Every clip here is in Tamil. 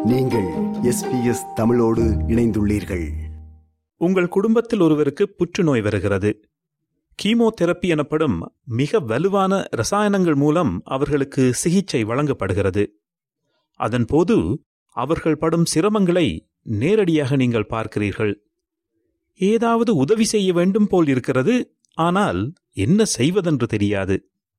நீங்கள் எஸ்பிஎஸ் தமிழோடு இணைந்துள்ளீர்கள் உங்கள் குடும்பத்தில் ஒருவருக்கு புற்றுநோய் வருகிறது கீமோதெரப்பி எனப்படும் மிக வலுவான ரசாயனங்கள் மூலம் அவர்களுக்கு சிகிச்சை வழங்கப்படுகிறது அதன்போது அவர்கள் படும் சிரமங்களை நேரடியாக நீங்கள் பார்க்கிறீர்கள் ஏதாவது உதவி செய்ய வேண்டும் போல் இருக்கிறது ஆனால் என்ன செய்வதென்று தெரியாது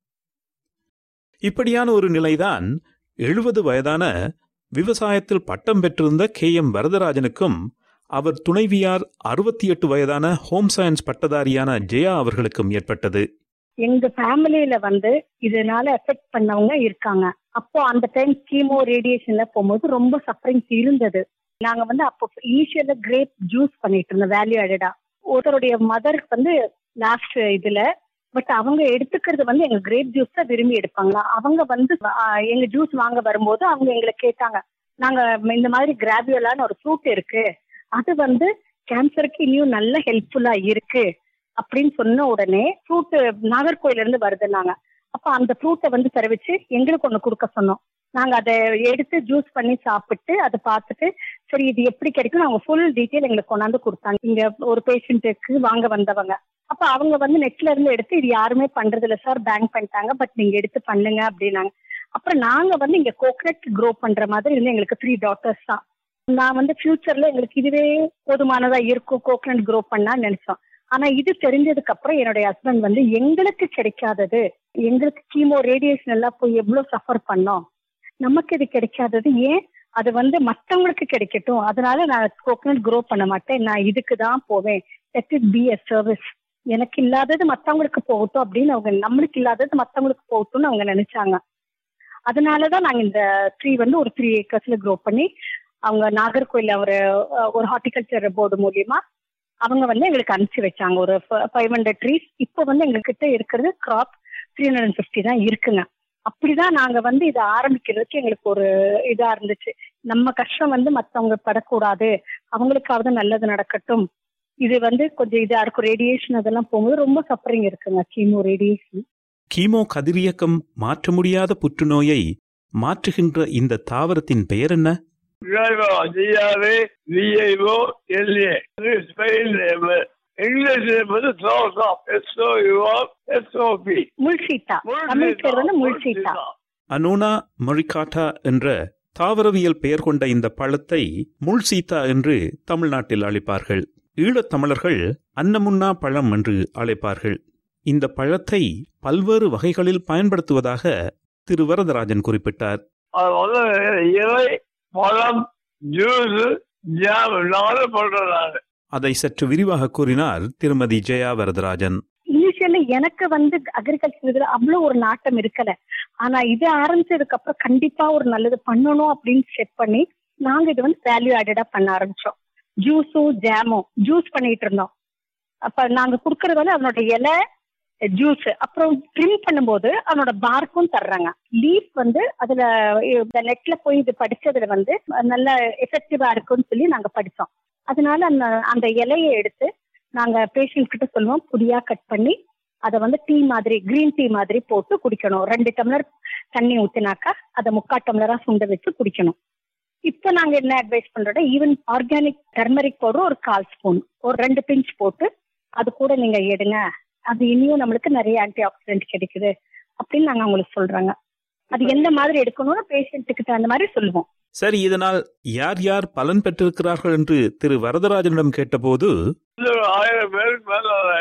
இப்படியான ஒரு நிலைதான் எழுபது வயதான விவசாயத்தில் பட்டம் பெற்றிருந்த கே எம் வரதராஜனுக்கும் அவர் துணைவியார் அறுபத்தி எட்டு வயதான ஹோம் சயின்ஸ் பட்டதாரியான ஜெயா அவர்களுக்கும் ஏற்பட்டது எங்க ஃபேமிலியில வந்து இதனால எஃபெக்ட் பண்ணவங்க இருக்காங்க அப்போ அந்த டைம் கீமோ ரேடியேஷன்ல போகும்போது ரொம்ப சஃபரிங்ஸ் இருந்தது நாங்க வந்து அப்போ இனிஷியலா கிரேப் ஜூஸ் பண்ணிட்டு இருந்தோம் வேல்யூ ஆடடா ஒருத்தருடைய மதர் வந்து லாஸ்ட் இதுல பட் அவங்க எடுத்துக்கிறது வந்து எங்க கிரேப் ஜூஸ் தான் விரும்பி எடுப்பாங்களா அவங்க வந்து ஆஹ், எங்க ஜூஸ் வாங்க வரும்போது அவங்க எங்களை கேட்டாங்க நாங்க இந்த மாதிரி கிராவியோலான்னு ஒரு ஃப்ரூட் இருக்கு அது வந்து கேன்சருக்கு இன்னும் நல்ல ஹெல்ப்ஃபுல்லா இருக்கு அப்படின்னு சொன்ன உடனே ஃப்ரூட் நாகர்கோயில இருந்து வருதுன்னாங்க அப்ப அந்த ஃப்ரூட்டை வந்து தெரிவிச்சு எங்களுக்கு ஒண்ணு கொடுக்க சொன்னோம் நாங்க அதை எடுத்து ஜூஸ் பண்ணி சாப்பிட்டு அதை பார்த்துட்டு சரி இது எப்படி கிடைக்கும் அவங்க ஃபுல் டீட்டெயில் எங்களுக்கு கொண்டாந்து கொடுத்தாங்க இங்க ஒரு பேஷண்ட்டுக்கு வாங்க வந்தவங்க அப்ப அவங்க வந்து நெட்ல இருந்து எடுத்து இது யாருமே பண்றது இல்ல சார் பேங்க் பண்ணிட்டாங்க பட் நீங்க எடுத்து பண்ணுங்க அப்படின்னாங்க அப்புறம் நாங்க வந்து இங்க கோகனட் க்ரோ பண்ற மாதிரி இருந்து எங்களுக்கு த்ரீ டாட்டர்ஸ் தான் நான் வந்து ஃபியூச்சர்ல எங்களுக்கு இதுவே போதுமானதா இருக்கும் கோகனட் க்ரோ பண்ணா நினைச்சோம் ஆனா இது தெரிஞ்சதுக்கு அப்புறம் என்னுடைய ஹஸ்பண்ட் வந்து எங்களுக்கு கிடைக்காதது எங்களுக்கு கீமோ ரேடியேஷன் எல்லாம் போய் எவ்வளவு சஃபர் பண்ணோம் நமக்கு இது கிடைக்காதது ஏன் அது வந்து மத்தவங்களுக்கு கிடைக்கட்டும் அதனால நான் கோகனட் க்ரோ பண்ண மாட்டேன் நான் இதுக்கு தான் போவேன் let it be a service எனக்கு இல்லாதது மத்தவங்களுக்கு போகட்டும் அப்படின்னு அவங்க நம்மளுக்கு இல்லாதது மத்தவங்களுக்கு போகட்டும்னு அவங்க நினைச்சாங்க அதனாலதான் நாங்க இந்த ட்ரீ வந்து ஒரு த்ரீ ஏக்கர்ஸ்ல க்ரோ பண்ணி அவங்க நாகர்கோயில்ல ஒரு ஒரு ஹார்டிகல்ச்சர் போர்டு மூலியமா அவங்க வந்து எங்களுக்கு அனுப்பிச்சு வச்சாங்க ஒரு ஃபைவ் ஹண்ட்ரட் ட்ரீஸ் இப்போ வந்து எங்ககிட்ட இருக்கிறது crop three hundred and fifty தான் இருக்குங்க அப்படிதான் நாங்க வந்து இதை ஆரம்பிக்கிறதுக்கு எங்களுக்கு ஒரு இதா இருந்துச்சு நம்ம கஷ்டம் வந்து மத்தவங்க படக்கூடாது அவங்களுக்காவது நல்லது நடக்கட்டும் இது வந்து கொஞ்சம் இதா இருக்கும் ரேடியேஷன் அதெல்லாம் போகும்போது ரொம்ப சஃபரிங் இருக்குங்க கீமோ ரேடியேஷன் கீமோ கதிரியக்கம் மாற்ற முடியாத புற்றுநோயை மாற்றுகின்ற இந்த தாவரத்தின் பெயர் என்ன Driver, D-R-A, V-A-O, L-A. Spain name English name வந்து சோசாப் எஸ்-ஓ-யூ-ஆர் எஸ்-ஓ-பி முள்சீத்தா தமிழ் பேர் வந்து முள்சீத்தா அனோனா மொரிகாட்டா என்ற தாவரவியல் பெயர் கொண்ட இந்த பழத்தை முள்சீத்தா என்று தமிழ்நாட்டில் அழைப்பார்கள் ஈழத் தமிழர்கள் அன்னமுன்னா பழம் என்று அழைப்பார்கள் இந்த பழத்தை பல்வேறு வகைகளில் பயன்படுத்துவதாக திரு வரதராஜன் குறிப்பிட்டார் அது வந்து இலை பழம் ஜூஸ் ஜாம் நாலு பண்றேன் நான் அதை சற்று விரிவாக கூறினார் திருமதி ஜெயா வரதராஜன் இனிஷியலி எனக்கு வந்து அக்ரிகல்ச்சர் இதுல அவ்வளவு ஒரு நாட்டம் இருக்கல ஆனா இது ஆரம்பிச்சதுக்கு அப்புறம் கண்டிப்பா ஒரு நல்லது பண்ணணும் அப்படின்னு செட் பண்ணி நாங்க இது வந்து வேல்யூ ஆடடா பண்ண ஆரம்பிச்சோம் ஜூஸும் ஜாமும் ஜூஸ் பண்ணிட்டு இருந்தோம் அப்ப நாங்க குடுக்கறது வந்து அதனோட இலை ஜூஸ் அப்புறம் ட்ரிம் பண்ணும்போது அதனோட பார்க்கும் தர்றாங்க லீஃப் வந்து அதுல இந்த நெட்ல போய் இது படிச்சதுல வந்து நல்ல எஃபெக்டிவா இருக்கும்னு சொல்லி நாங்க படிச்சோம் அதனால அந்த அந்த இலையை எடுத்து நாங்க பேஷண்ட் கிட்ட சொல்லுவோம் பொடியா கட் பண்ணி அதை வந்து டீ மாதிரி கிரீன் டீ மாதிரி போட்டு குடிக்கணும் ரெண்டு டம்ளர் தண்ணி ஊத்தினாக்கா அதை முக்கா டம்ளரா சுண்ட வச்சு குடிக்கணும் இப்போ நாங்க என்ன அட்வைஸ் பண்றோம் ஈவன் ஆர்கானிக் டர்மரிக் பவுடர் ஒரு கால் ஸ்பூன் ஒரு ரெண்டு பிஞ்ச் போட்டு அது கூட நீங்க எடுங்க அது இனியும் நம்மளுக்கு நிறைய ஆன்டி ஆக்சிடென்ட் கிடைக்குது அப்படின்னு நாங்க அவங்களுக்கு சொல்றாங்க அது எந்த மாதிரி எடுக்கணும்னு பேஷண்ட்டுக்கு தகுந்த மாதிரி சொல்லுவோம் சரி இதனால் யார் யார் பலன் பெற்றிருக்கிறார்கள் என்று திரு வரதராஜனிடம் கேட்டபோது இது ஒரு ஆயிரம் பேருக்கு மேல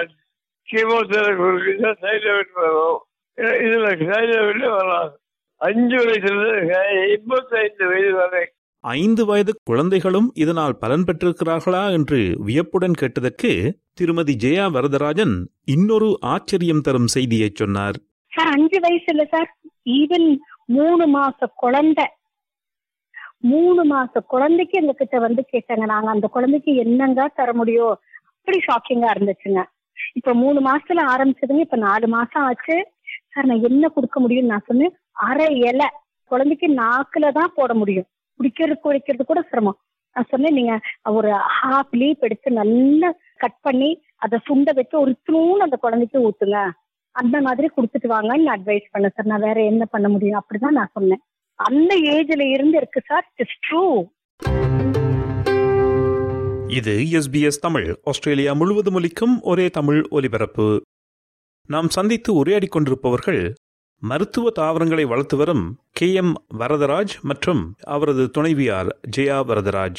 கீமோதெரபி சைடு எஃபெக்ட் வரும் இது- இதுல சைடு எஃபெக்ட் வராது அஞ்சு வயசுல இருந்து எண்பத்தைந்து வயது வரை ஐந்து வயது குழந்தைகளும் இதனால் பலன் பெற்றிருக்கிறார்களா என்று வியப்புடன் கேட்டதற்கு திருமதி ஜெயா வரதராஜன் இன்னொரு ஆச்சரியம் தரும் செய்தியைச் சொன்னார் சார் அஞ்சு வயசு இல்ல சார் ஈவன் மூணு மாச குழந்தை மூணு மாச குழந்தைக்கு எங்க கிட்ட வந்து கேட்டாங்க நாங்க அந்த குழந்தைக்கு என்னங்க தர முடியும் அப்படி ஷாக்கிங்கா இருந்துச்சுங்க இப்ப மூணு மாசத்துல ஆரம்பிச்சதுங்க இப்ப நாலு மாசம் ஆச்சு சார் நான் என்ன கொடுக்க முடியும் நான் சொன்னேன் அரை இலை குழந்தைக்கு நாக்குல தான் போட முடியும் குடிக்கிறது குடிக்கிறது கூட சிரமம் நான் சொன்னேன் நீங்க ஒரு ஹாஃப் லீப் எடுத்து நல்லா கட் பண்ணி அதை சுண்ட வச்சு ஒரு தூண் அந்த குழந்தைக்கு ஊத்துங்க அந்த மாதிரி கொடுத்துட்டு வாங்கன்னு அட்வைஸ் பண்ண சார் நான் வேற என்ன பண்ண முடியும் அப்படிதான் நான் சொன்னேன் அந்த ஏஜ்ல இருந்து இருக்கு சார் இட்ஸ் ட்ரூ இது எஸ்பிஎஸ் தமிழ் ஆஸ்திரேலியா முழுவதும் ஒலிக்கும் ஒரே தமிழ் ஒலிபரப்பு நாம் சந்தித்து உரையாடிக் கொண்டிருப்பவர்கள் மருத்துவ தாவரங்களை வளர்த்து வரும் கே எம் வரதராஜ் மற்றும் அவரது துணைவியார் ஜெயா வரதராஜ்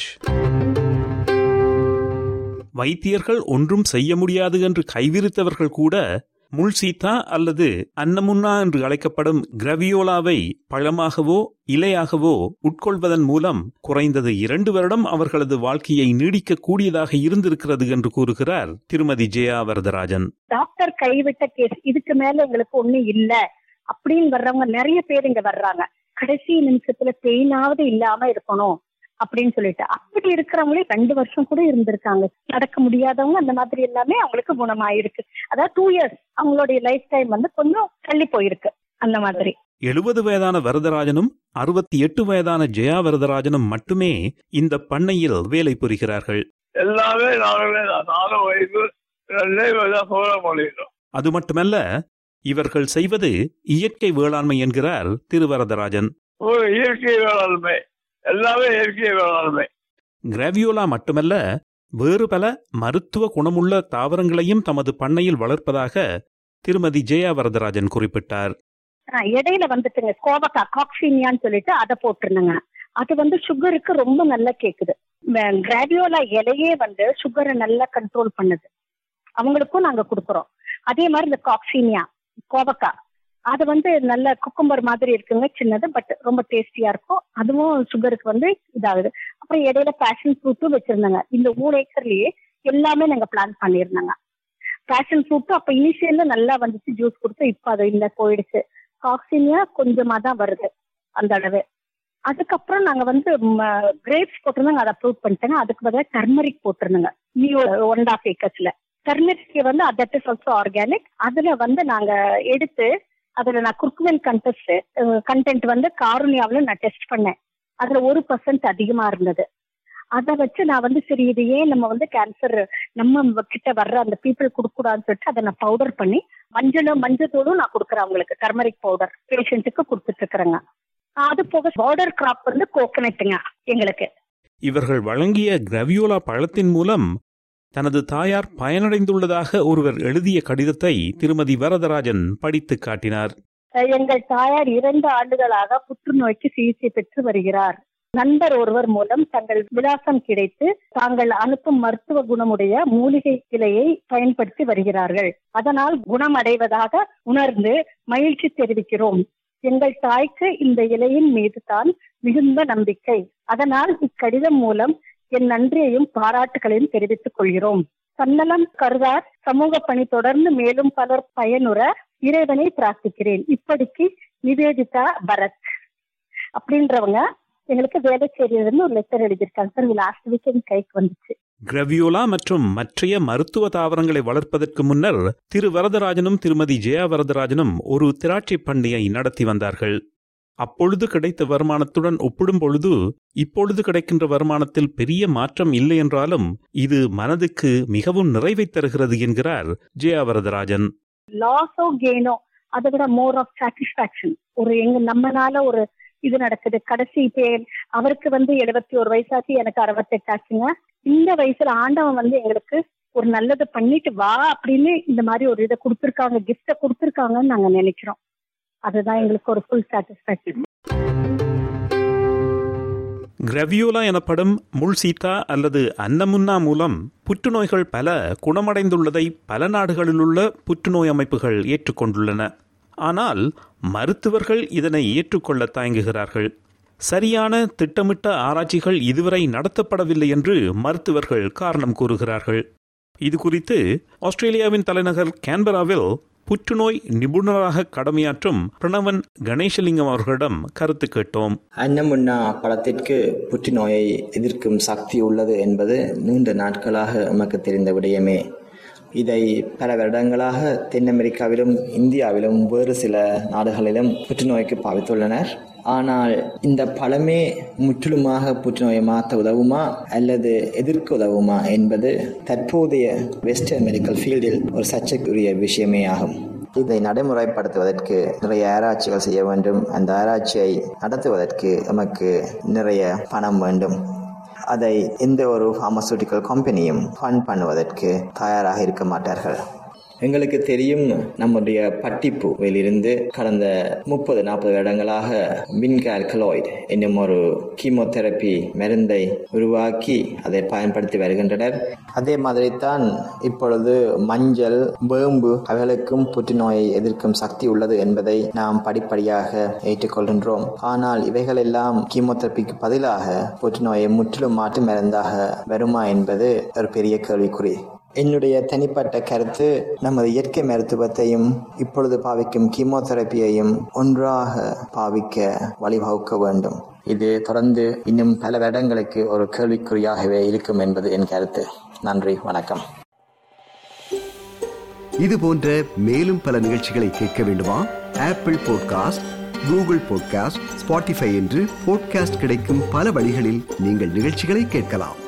வைத்தியர்கள் ஒன்றும் செய்ய முடியாது என்று கைவிரித்தவர்கள் கூட முள்சீத்தா அல்லது அன்னமுன்னா என்று அழைக்கப்படும் கிரவியோலாவை பழமாகவோ இலையாகவோ உட்கொள்வதன் மூலம் குறைந்தது இரண்டு வருடம் அவர்களது வாழ்க்கையை நீடிக்க கூடியதாக இருந்திருக்கிறது என்று கூறுகிறார் திருமதி ஜெயா வரதராஜன் டாக்டர் கைவிட்ட கேஸ் இதுக்கு மேல எங்களுக்கு ஒண்ணு இல்ல அப்படின்னு வர்றவங்க நிறைய பேர் இங்க வர்றாங்க கடைசி நிமிஷத்துல பெயினாவது இல்லாம இருக்கணும் அப்படின்னு சொல்லிட்டு அப்படி இருக்கிறவங்களே ரெண்டு வருஷம் கூட இருந்திருக்காங்க நடக்க முடியாதவங்க அந்த மாதிரி எல்லாமே அவங்களுக்கு குணமாயிருக்கு அதாவது டூ இயர்ஸ் அவங்களுடைய லைஃப் டைம் வந்து கொஞ்சம் தள்ளி போயிருக்கு அந்த மாதிரி எழுபது வயதான வரதராஜனும் அறுபத்தி எட்டு வயதான ஜெயா வரதராஜனும் மட்டுமே இந்த பண்ணையில் வேலை புரிகிறார்கள் எல்லாமே நாங்களே தான் நாலு வயசு ரெண்டே தான் போட முடியும் அது மட்டுமல்ல இவர்கள் செய்வது இயற்கை வேளாண்மை என்கிறார் திருவரதராஜன் ஒரு இயற்கை வேளாண்மை எல்லாமே இயற்கை வேளாண்மை கிராவியோலா மட்டுமல்ல வேறு பல மருத்துவ குணமுள்ள தாவரங்களையும் தமது பண்ணையில் வளர்ப்பதாக திருமதி ஜெயா வரதராஜன் குறிப்பிட்டார் ஆஹ் இடையில வந்துட்டுங்க கோவக்கா காக்சினியான்னு சொல்லிட்டு அதை போட்டிருந்தேங்க அது வந்து சுகருக்கு ரொம்ப நல்லா கேக்குது கிராவியோலா இலையே வந்து சுகரை நல்லா கண்ட்ரோல் பண்ணுது அவங்களுக்கும் நாங்க கொடுக்குறோம் அதே மாதிரி இந்த காக்சினியா கோவக்கா அது வந்து நல்ல குக்கும்பர் மாதிரி இருக்குங்க சின்னது பட் ரொம்ப டேஸ்டியா இருக்கும் அதுவும் சுகருக்கு வந்து இதாகுது அப்புறம் இடையில பேஷன் ஃப்ரூட்டும் வச்சிருந்தாங்க இந்த மூணு ஏக்கர்லயே எல்லாமே நாங்க பிளான் பண்ணியிருந்தாங்க பேஷன் ஃப்ரூட்டும் அப்ப இனிஷியல்ல நல்லா வந்துச்சு ஜூஸ் கொடுத்து இப்ப அது இல்ல போயிடுச்சு காக்சினியா கொஞ்சமா தான் வருது அந்த அளவு அதுக்கப்புறம் நாங்க வந்து கிரேப்ஸ் போட்டிருந்தாங்க அதை அப்ரூவ் பண்ணிட்டாங்க அதுக்கு பதிலாக டர்மரிக் போட்டிருந்தாங்க நியூ ஒன் அண்ட் ஆஃப் ஏக்கர்ஸ்ல டர்மரிக் வந்து தட் இஸ் ஆல்சோ ஆர்கானிக் அதுல வந்து நாங்க எடுத்து அதுல நான் குர்குமென் கண்டெஸ்ட் கண்டென்ட் வந்து காருண்யாவில நான் டெஸ்ட் பண்ணேன் அதுல ஒரு பர்சன்ட் அதிகமா இருந்தது அதை வச்சு நான் வந்து சரி இது ஏன் நம்ம வந்து கேன்சர் நம்ம கிட்ட வர்ற அந்த பீப்புள் கொடுக்கூடாதுன்னு சொல்லிட்டு அதை நான் பவுடர் பண்ணி மஞ்சளும் மஞ்சத்தூளும் நான் கொடுக்குறேன் அவங்களுக்கு டர்மரிக் பவுடர் பேஷண்ட்டுக்கு கொடுத்துட்டு இருக்கிறேங்க அது போக பார்டர் கிராப் வந்து கோகனட்டுங்க எங்களுக்கு இவர்கள் வழங்கிய கிரவியோலா பழத்தின் மூலம் தனது தாயார் பயனடைந்துள்ளதாக ஒருவர் எழுதிய கடிதத்தை திருமதி வரதராஜன் படித்து காட்டினார் எங்கள் தாயார் இரண்டு ஆண்டுகளாக புற்றுநோய்க்கு சிகிச்சை பெற்று வருகிறார் நண்பர் ஒருவர் மூலம் தங்கள் விலாசம் கிடைத்து தாங்கள் அனுப்பும் மருத்துவ குணமுடைய மூலிகை கிளையை பயன்படுத்தி வருகிறார்கள் அதனால் குணமடைவதாக உணர்ந்து மகிழ்ச்சி தெரிவிக்கிறோம் எங்கள் தாய்க்கு இந்த இலையின் மீது தான் மிகுந்த நம்பிக்கை அதனால் இக்கடிதம் மூலம் என் நன்றியையும் பாராட்டுகளையும் தெரிவித்துக் கொள்கிறோம் தன்னலம் கருதார் சமூக பணி தொடர்ந்து மேலும் பலர் பயனுற இறைவனை பிரார்த்திக்கிறேன் இப்படிக்கு நிவேதிதா பரத் அப்படின்றவங்க எங்களுக்கு வேலைச்சேரியிலிருந்து ஒரு லெட்டர் எழுதியிருக்காங்க சார் லாஸ்ட் வீக் என் கைக்கு வந்துச்சு கிரவியோலா மற்றும் மற்றைய மருத்துவ தாவரங்களை வளர்ப்பதற்கு முன்னர் திரு வரதராஜனும் திருமதி ஜெயா வரதராஜனும் ஒரு திராட்சை பண்ணையை நடத்தி வந்தார்கள் அப்பொழுது கிடைத்த வருமானத்துடன் ஒப்பிடும் பொழுது இப்பொழுது கிடைக்கின்ற வருமானத்தில் பெரிய மாற்றம் இல்லை என்றாலும் இது மனதுக்கு மிகவும் நிறைவை தருகிறது என்கிறார் ஜெயா வரதராஜன் லாஸோ கெயினோ அதை விட மோர் ஆஃப் சாட்டிஸ்பாக்சன் ஒரு எங்க நம்மனால ஒரு இது நடக்குது கடைசி இப்ப அவருக்கு வந்து எழுபத்தி ஒரு வயசாச்சு எனக்கு அறுபத்தெட்டு ஆச்சுங்க இந்த வயசுல ஆண்டவன் வந்து எங்களுக்கு ஒரு நல்லது பண்ணிட்டு வா அப்படின்னு இந்த மாதிரி ஒரு இதை கொடுத்துருக்காங்க கிஃப்ட கொடுத்துருக்காங்கன்னு நாங்க நினைக்கிறோம் அதுதான் எங்களுக்கு ஒரு ஃபுல் சாட்டிஸ்பாக்சன் கிரவியோலா எனப்படும் முள்சீத்தா அல்லது அன்னமுன்னா மூலம் புற்றுநோய்கள் பல குணமடைந்துள்ளதை பல நாடுகளிலுள்ள புற்றுநோய் அமைப்புகள் ஏற்றுக்கொண்டுள்ளன ஆனால் மருத்துவர்கள் இதனை ஏற்றுக்கொள்ள தயங்குகிறார்கள் சரியான திட்டமிட்ட ஆராய்ச்சிகள் இதுவரை நடத்தப்படவில்லை என்று மருத்துவர்கள் காரணம் கூறுகிறார்கள் இது குறித்து ஆஸ்திரேலியாவின் தலைநகர் கேன்பராவில் புற்றுநோய் நிபுணராக கடமையாற்றும் பிரணவன் கணேசலிங்கம் அவர்களிடம் கருத்து கேட்டோம் அன்னமுன்னா பழத்திற்கு புற்றுநோயை எதிர்க்கும் சக்தி உள்ளது என்பது நீண்ட நாட்களாக நமக்கு தெரிந்த விடயமே இதை பல வருடங்களாக தென் அமெரிக்காவிலும் இந்தியாவிலும் வேறு சில நாடுகளிலும் புற்றுநோய்க்கு பாவித்துள்ளனர் ஆனால் இந்த பழமே முற்றிலுமாக புற்றுநோயை மாற்ற உதவுமா அல்லது எதிர்க்க உதவுமா என்பது தற்போதைய வெஸ்டர்ன் மெடிக்கல் ஃபீல்டில் ஒரு சர்ச்சைக்குரிய விஷயமே ஆகும் இதை நடைமுறைப்படுத்துவதற்கு நிறைய ஆராய்ச்சிகள் செய்ய வேண்டும் அந்த ஆராய்ச்சியை நடத்துவதற்கு நமக்கு நிறைய பணம் வேண்டும் அதை எந்த ஒரு பார்மசூட்டிக்கல் கம்பெனியும் ஃபண்ட் பண்ணுவதற்கு தயாராக இருக்க மாட்டார்கள் எங்களுக்கு தெரியும் நம்முடைய பட்டிப்புவிலிருந்து கடந்த முப்பது நாற்பது வருடங்களாக வின்கால்கலாய்டு என்னும் ஒரு கீமோதெரப்பி மருந்தை உருவாக்கி அதை பயன்படுத்தி வருகின்றனர் அதே மாதிரி தான் இப்பொழுது மஞ்சள் வேம்பு அவைகளுக்கும் புற்றுநோயை எதிர்க்கும் சக்தி உள்ளது என்பதை நாம் படிப்படியாக ஏற்றுக்கொள்கின்றோம் ஆனால் இவைகள் எல்லாம் கீமோதெரப்பிக்கு பதிலாக புற்றுநோயை முற்றிலும் மாற்று மருந்தாக வருமா என்பது ஒரு பெரிய கேள்விக்குறி என்னுடைய தனிப்பட்ட கருத்து நமது இயற்கை மருத்துவத்தையும் இப்பொழுது பாவிக்கும் கீமோதெரப்பியையும் ஒன்றாக பாவிக்க வழிவகுக்க வேண்டும் இது தொடர்ந்து இன்னும் பல வருடங்களுக்கு ஒரு கேள்விக்குறியாகவே இருக்கும் என்பது என் கருத்து நன்றி வணக்கம் இது போன்ற மேலும் பல நிகழ்ச்சிகளை கேட்க வேண்டுமா Apple podcast Google podcast Spotify என்று பாட்காஸ்ட் கிடைக்கும் பல வழிகளில் நீங்கள் நிகழ்ச்சிகளை கேட்கலாம்